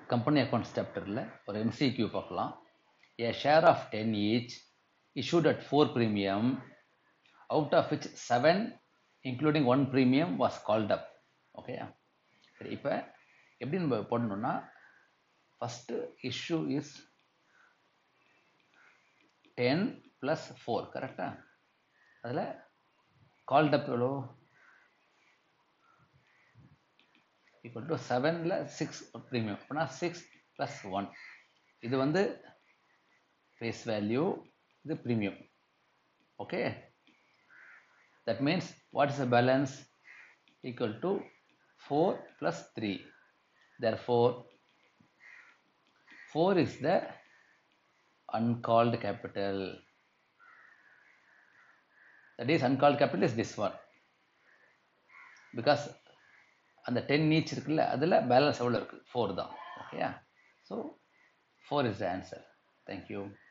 company accounts சாப்டரில் ஒரு MCQ பார்க்கலாம் a share of ten each issued at 4 premium out of which 7 including one premium was called up okay சரி இப்போ எப்படி நம்ம போடணும்னா first issue is ten plus four கரெக்டா அதில் கால்ட் அப் எவ்வளோ ஈக்குவல் டு செவனில் சிக்ஸ் ப்ரீமியம் அப்படின்னா சிக்ஸ் ப்ளஸ் ஒன் இது வந்து ஃபேஸ் வேல்யூ இது premium okay that means what is the balance equal to 4 plus 3 therefore 4 is the uncalled capital that is uncalled capital is this one because அந்த ten each இருக்குல்ல அதில் balance எவ்வளோ இருக்குது four தான் ஓகேயா so four is the answer thank you